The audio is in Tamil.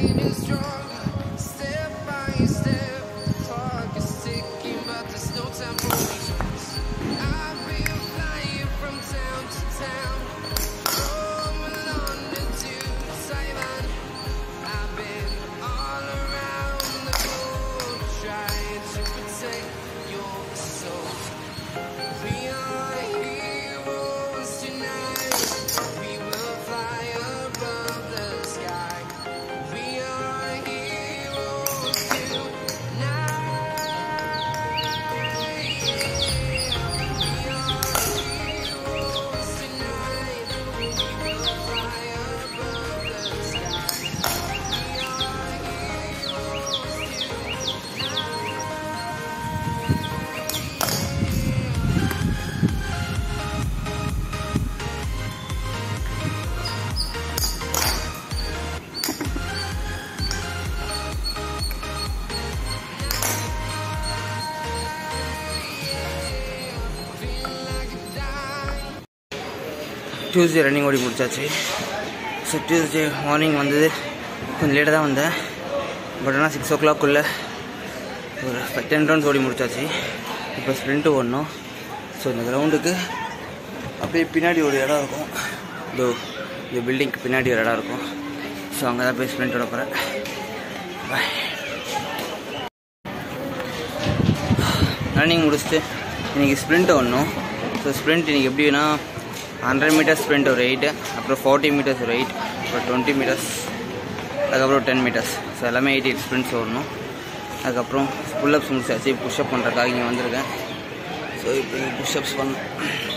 getting stronger, step by step. Clock is ticking, but there's no time for weakness. I've been flying from town to town, from London to Taiwan. I've been all around the globe trying to protect your soul. We are heroes tonight. We will fly above the sky. We are heroes tonight. We are heroes tonight. We will fly above the sky. We are Tuesday running ஓடி முடிச்சாச்சு ஸோ டியூஸ்டே மார்னிங் வந்தது கொஞ்சம் லேட்டாக தான் வந்தேன் பட் ஆனால் சிக்ஸ் ஓ கிளாக்குள்ளே ஒரு டென் ரவுண்ட்ஸ் ஓடி முடிச்சாச்சு இப்போ ஸ்ப்ரிண்ட்டு ஓடணும் ஸோ இந்த கிரவுண்டுக்கு அப்படியே பின்னாடி ஒரு இடம் இருக்கும் இதோ இந்த பில்டிங்க்கு பின்னாடி ஒரு இடம் இருக்கும் ஸோ அங்கே தான் போய் ஸ்ப்ரிண்ட் ஓட போகிறேன் பாய் ரன்னிங் முடிச்சுட்டு இன்றைக்கி ஸ்ப்ரிண்ட் ஓடணும் ஸோ ஸ்ப்ரிண்ட் இன்றைக்கி எப்படின்னா ஹண்ட்ரட் மீட்டர்ஸ் ஸ்ப்ரிண்ட் ஒரு எயிட்டு அப்புறம் ஃபார்ட்டி மீட்டர்ஸ் ஒரு எயிட் அப்புறம் டுவெண்ட்டி மீட்டர்ஸ் அதுக்கப்புறம் டென் மீட்டர்ஸ் ஸோ எல்லாமே எயிட் எயிட் ஸ்ப்ரிண்ட்ஸ் ஓடணும் அதுக்கப்புறம் புல்லப்ஸ் முடிச்சாச்சு புஷ்அப் பண்ணுறதுக்காக இங்கே வந்திருக்கேன் ஸோ இப்போ புஷ்அப்ஸ் பண்ண